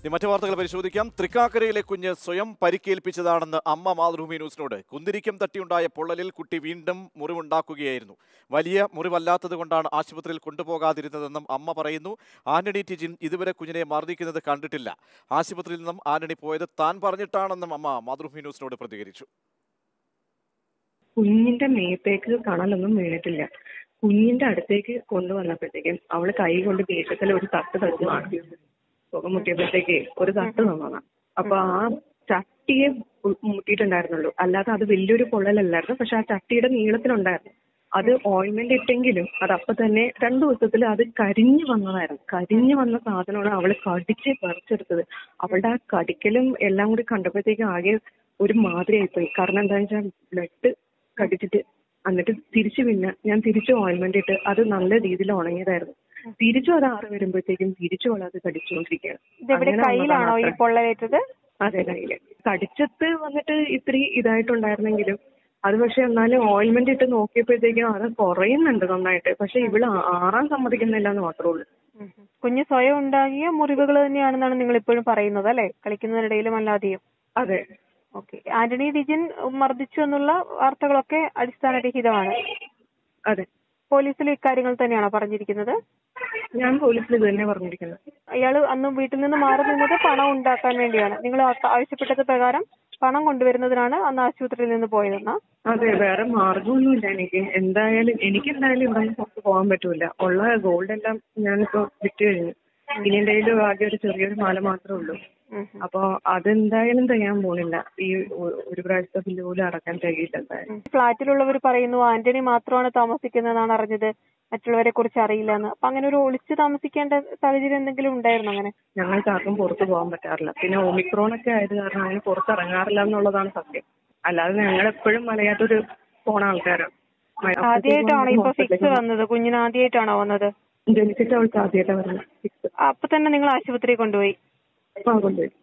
ഇനി മറ്റു വാർത്തകൾ പരിശോധിക്കാം തൃക്കാക്കരയിലെ കുഞ്ഞ് സ്വയം പരിക്കേൽപ്പിച്ചതാണെന്ന് അമ്മ മാതൃഭൂമി ന്യൂസിനോട് കുന്തിരിക്കം തട്ടിയുണ്ടായ പൊള്ളലിൽ കുട്ടി വീണ്ടും മുറിവുണ്ടാക്കുകയായിരുന്നു വലിയ മുറിവല്ലാത്തത് കൊണ്ടാണ് ആശുപത്രിയിൽ കൊണ്ടുപോകാതിരുന്നതെന്നും അമ്മ പറയുന്നു ആന്റണി ടിജിൻ ഇതുവരെ കുഞ്ഞിനെ മർദ്ദിക്കുന്നത് കണ്ടിട്ടില്ല ആശുപത്രിയിൽ നിന്നും ആന്റണി പോയത് താൻ പറഞ്ഞിട്ടാണെന്നും അമ്മ മാതൃഭൂമി ന്യൂസിനോട് പ്രതികരിച്ചു കുഞ്ഞിന്റെ മേത്തേക്ക് കണലൊന്നും വീണിട്ടില്ല കുഞ്ഞിന്റെ അടുത്തേക്ക് കൊണ്ടുവന്നപ്പോഴത്തേക്കും അവള് കൈ കൊണ്ട് ദേഷ്യത്തിൽ ഒരു തട്ട് തരുന്നതാണ് പുക മുട്ടിയപ്പോഴത്തേക്ക് ഒരു തട്ട് തന്നതാണ് അപ്പൊ ആ ചട്ടിയെ ഉ- മുട്ടിയിട്ടുണ്ടായിരുന്നുള്ളൂ അല്ലാതെ അത് വലിയൊരു പൊള്ളലല്ലായിരുന്നു പക്ഷെ ആ ചട്ടിയുടെ നീളത്തിലുണ്ടായിരുന്നു അത് ഓയിൻമെന്റ് ഇട്ടെങ്കിലും അത് അപ്പൊ തന്നെ രണ്ടു ദിവസത്തിൽ അത് കരിഞ്ഞു വന്നതായിരുന്നു കരിഞ്ഞു വന്ന സാധനമാണ് അവള് കടിച്ച് പറിച്ചെടുത്തത് അവളുടെ ആ കടിക്കലും എല്ലാം കൂടി കണ്ടപ്പോഴത്തേക്കും ആകെ ഒരു മാതിരി ആയിപ്പോയി കാരണം എന്താണെന്ന് വെച്ചാൽ ബ്ലഡ് കടിച്ചിട്ട് എന്നിട്ട് തിരിച്ചു പിന്നെ ഞാൻ തിരിച്ചു ഓയിൻമെന്റ് ഇട്ട് അത് നല്ല രീതിയിൽ ഉണങ്ങിയതായിരുന്നു തിരിച്ചു അത് ആറ് വരുമ്പോഴത്തേക്കും തിരിച്ചു അവൾ അത് കടിച്ചുകൊണ്ടിരിക്കുകയാണ് ഇതെവിടെ അങ്ങനെ കയ്യിലാണോ ഈ വന്നതാണ് പൊള്ളലേറ്റത് അതെ കയ്യില് കടിച്ചത്ത് വന്നിട്ട് ഇത്തിരി ഇതായിട്ടുണ്ടായിരുന്നെങ്കിലും അത് പക്ഷെ എന്നാലും ഓയിൽമെന്റ് ഇട്ട് നോക്കിയപ്പോഴത്തേക്കും അത് കുറയുന്നുണ്ട് നന്നായിട്ട് പക്ഷെ ഇവള് ആ- ആറാൻ സമ്മതിക്കുന്നില്ല എന്ന് മാത്രമേ ഉള്ളൂ കുഞ്ഞ് സ്വയം ഉണ്ടാകിയ മുറിവുകൾ തന്നെയാണെന്നാണ് നിങ്ങൾ ഇപ്പോഴും പറയുന്നത് അല്ലെ കളിക്കുന്നതിനിടയിലും അല്ലാതെയും അതെ ഓക്കെ ആന്റണി ഡിജിൻ മർദ്ദിച്ചു എന്നുള്ള വാർത്തകളൊക്കെ അടിസ്ഥാനരഹിതമാണ് അതെ പോലീസിൽ ഇക്കാര്യങ്ങൾ തന്നെയാണോ പറഞ്ഞിരിക്കുന്നത് ഞാൻ പോലീസിൽ ഇത് തന്നെ പറഞ്ഞിരിക്കുന്നത് അയാൾ അന്ന് വീട്ടിൽ നിന്ന് മാറി നിന്നത് പണം ഉണ്ടാക്കാൻ വേണ്ടിയാണ് നിങ്ങൾ ആ- ആവശ്യപ്പെട്ടത് പ്രകാരം പണം കൊണ്ടുവരുന്നതിനാണ് അന്ന് ആശുപത്രിയിൽ നിന്ന് പോയതെന്നാ അതെ വേറെ മാർഗമൊന്നുമില്ല എനിക്ക് എന്തായാലും എനിക്ക് എന്തായാലും ഇവിടെ നിന്ന് പുറത്ത് പോകാൻ പറ്റൂല ഉള്ള ഗോൾഡ് എല്ലാം ഞാനിപ്പോ വിറ്റ് കഴിഞ്ഞു ഇനി എന്റെ കയ്യിൽ ആകെ ഒരു ചെറിയൊരു മാല മാത്രമേ ഉള്ളൂ അപ്പൊ അതെന്തായാലും തികയാൻ പോണില്ല ഈ ഒ- ഒരു പ്രാവശ്യത്തെ ബില്ല് പോലും അടക്കാൻ തികയില്ല എന്തായാലും ഫ്ളാറ്റിലുള്ളവർ പറയുന്നു ആന്റണി മാത്രമാണ് താമസിക്കുന്നതെന്നാണ് അറിഞ്ഞത് മറ്റുള്ളവരെ കുറിച്ച് അറിയില്ല എന്ന് അപ്പൊ അങ്ങനെ ഒരു ഒളിച്ചു താമസിക്കേണ്ട സാഹചര്യം എന്തെങ്കിലും ഉണ്ടായിരുന്നു അങ്ങനെ ഞങ്ങൾക്ക് ആർക്കും പുറത്ത് പോകാൻ പറ്റാറില്ല പിന്നെ ഒമിക്രോൺ ഒക്കെ ആയത് കാരണം അങ്ങനെ പുറത്തിറങ്ങാറില്ല എന്നുള്ളതാണ് സത്യം അല്ലാതെ ഞങ്ങൾ എപ്പോഴും മലയാറ്റൊരു പോണ ആൾക്കാരാണ് മ- ആദ്യമായിട്ടാണോ ഇപ്പൊ ഫിക്സ് ഹോസ്പിറ്റലിലേക്ക് വന്നത് കുഞ്ഞിന് ആദ്യമായിട്ടാണോ വന്നത് ജനിച്ചിട്ട് അവൾക്ക് ആദ്യമായിട്ടാണ് വരുന്നത് സിക്സ് അപ്പൊ തന്നെ നിങ്ങൾ ആശുപത്രിയിൽ കൊണ്ടുപോയി ആ കൊണ്ടുപോയി